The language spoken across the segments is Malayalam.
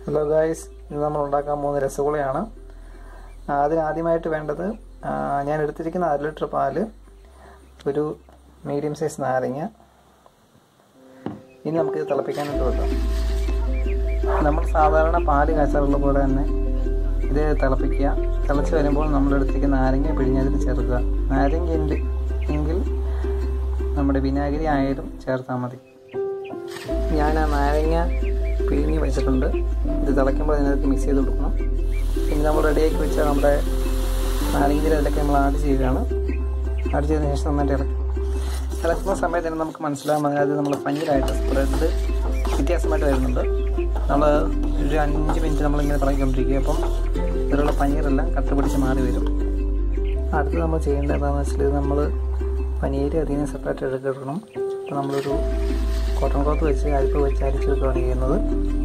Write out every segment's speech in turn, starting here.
ഹലോ ഗായ്സ് ഇന്ന് നമ്മൾ ഉണ്ടാക്കാൻ പോകുന്ന രസഗുളയാണ് ആ, അതിന് ആദ്യമായിട്ട് വേണ്ടത് ആ, ഞാൻ എടുത്തിരിക്കുന്ന അര ലിറ്റർ പാല് ഒരു മീഡിയം സൈസ് നാരങ്ങ ഇനി നമുക്കിത് തിളപ്പിക്കാനായിട്ട് വെക്കാം നമ്മൾ സാധാരണ പാല് കാച്ചാറുള്ള പോലെ തന്നെ ഇത് തിളപ്പിക്കുക തിളച്ച് വരുമ്പോൾ നമ്മൾ എടുത്തിരിക്കുന്ന നാരങ്ങ പിഴിഞ്ഞതിൽ ചേർക്കുക നാരങ്ങ ഉണ്ട് എങ്കിൽ നമ്മുടെ വിനാഗിരി ആയാലും ചേർത്താൽ മതി ഞാൻ ആ നാരങ്ങ പിഴിഞ്ഞ് വെച്ചിട്ടുണ്ട് ഇത് തിളയ്ക്കുമ്പോൾ അതിനകത്ത് മിക്സ് ചെയ്ത് കൊടുക്കണം പിന്നെ നമ്മൾ റെഡിയാക്കി വെച്ച നമ്മുടെ നാരങ്ങ അതിലൊക്കെ നമ്മൾ ആഡ് ചെയ്യുകയാണ് ആഡ് ചെയ്തതിന് ശേഷം നന്നായിട്ട് ഇളക്കും ഇളക്കുന്ന സമയത്ത് തന്നെ നമുക്ക് മനസ്സിലാകും അതായത് നമ്മൾ പഞ്ഞിലായിട്ട് സ്പ്രെഡ് വ്യത്യാസമായിട്ട് വരുന്നുണ്ട് നമ്മൾ ഒരു അഞ്ച് മിനിറ്റ് നമ്മളിങ്ങനെ തിളക്കിക്കൊണ്ടിരിക്കുക അപ്പം ഇതിലുള്ള പനീറെല്ലാം കട്ട പിടിച്ച് മാറി വരും അടുത്ത് നമ്മൾ ചെയ്യേണ്ടത് എന്താണെന്ന് വെച്ചാൽ നമ്മൾ പനീര് അതിനെ സെപ്പറേറ്റ് എടുക്കണം അപ്പോൾ നമ്മളൊരു കോട്ടൺ ക്ലോത്ത് വെച്ച് അരിപ്പ് വെച്ച് അരിച്ച് വെക്കുകയാണ് ചെയ്യുന്നത്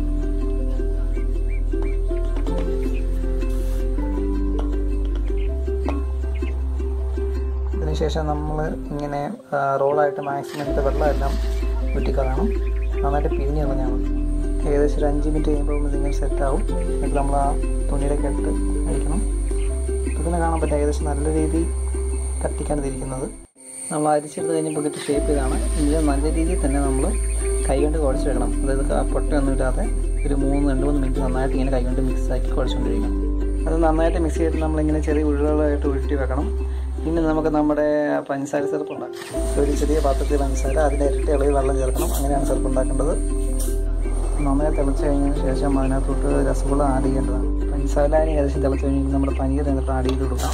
അതിനുശേഷം നമ്മൾ ഇങ്ങനെ ആ, റോളായിട്ട് മാക്സിമം എടുത്ത വെള്ളമെല്ലാം വെട്ടിക്കളയണം നന്നായിട്ട് പിരിഞ്ഞ് കളഞ്ഞാൽ മതി ഏകദേശം ഒരു അഞ്ച് മിനിറ്റ് കഴിയുമ്പോൾ ഇതിങ്ങനെ സെറ്റാവും എന്നിട്ട് നമ്മൾ ആ തുണിയിലേക്ക് ഇട്ട് അടിക്കണം അപ്പോൾ ഇതിനെ കാണാൻ പറ്റും ഏകദേശം നല്ല രീതിയിൽ കട്ടിക്കാണ് തിരിക്കുന്നത് നമ്മൾ അരിച്ചെടുത്ത് കഴിഞ്ഞപ്പോൾ കിട്ടിയ ഷേപ്പ് ഇതാണ് ഇതിൽ നല്ല രീതിയിൽ തന്നെ നമ്മൾ കൈ കൊണ്ട് കുഴച്ചെടുക്കണം അതായത് ക- പൊട്ടയൊന്നും ഇല്ലാതെ ഒരു മൂന്ന് രണ്ട് മൂന്ന് മിനിറ്റ് നന്നായിട്ട് ഇങ്ങനെ കൈ കൊണ്ട് മിക്സ് ആക്കി കുഴച്ചുകൊണ്ടിരിക്കണം അത് നന്നായിട്ട് മിക്സ് ചെയ്തിട്ട് നമ്മളിങ്ങനെ ചെറിയ ഉരുളകളായിട്ട് ഉരുട്ടി വെക്കണം പിന്നെ നമുക്ക് നമ്മുടെ പഞ്ചസാര സിറപ്പ് ഉണ്ടാക്കാം ഒരു ചെറിയ പാത്രത്തിൽ പഞ്ചസാര അതിൻ്റെ ഇരട്ടി ഇളവ് വെള്ളം ചേർക്കണം അങ്ങനെയാണ് സിറപ്പ് ഉണ്ടാക്കേണ്ടത് നന്നായി തിളച്ച് കഴിഞ്ഞതിന് ശേഷം അതിനകത്തോട്ട് രസഗുള ആഡ് ചെയ്യേണ്ടതാണ് പഞ്ചസാര ഏകദേശം തിളച്ച് കഴിഞ്ഞാൽ നമ്മുടെ പനീർ എന്നിട്ട് ആഡ് ചെയ്ത് കൊടുക്കാം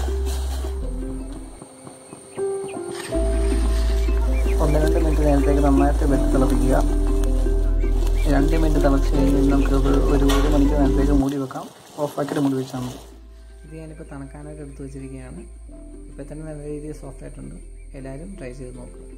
ഒന്ന് രണ്ട് മിനിറ്റ് നേരത്തേക്ക് നന്നായിട്ട് വെച്ച് തിളപ്പിക്കുക രണ്ട് മിനിറ്റ് തിളച്ച് കഴിഞ്ഞ് നമുക്കത് ഒരു ഒരു മണിക്കൂർ നേരത്തേക്ക് മൂടി വെക്കാം ഓഫാക്കിയിട്ട് മൂടി വെച്ചാൽ മതി ഇത് ഞാനിപ്പോൾ തണുക്കാനായിട്ട് എടുത്ത് വെച്ചിരിക്കുകയാണ് ഇപ്പോൾ തന്നെ നല്ല രീതിയിൽ സോഫ്റ്റ് ആയിട്ടുണ്ട് എല്ലാവരും ട്രൈ ചെയ്ത് നോക്കുക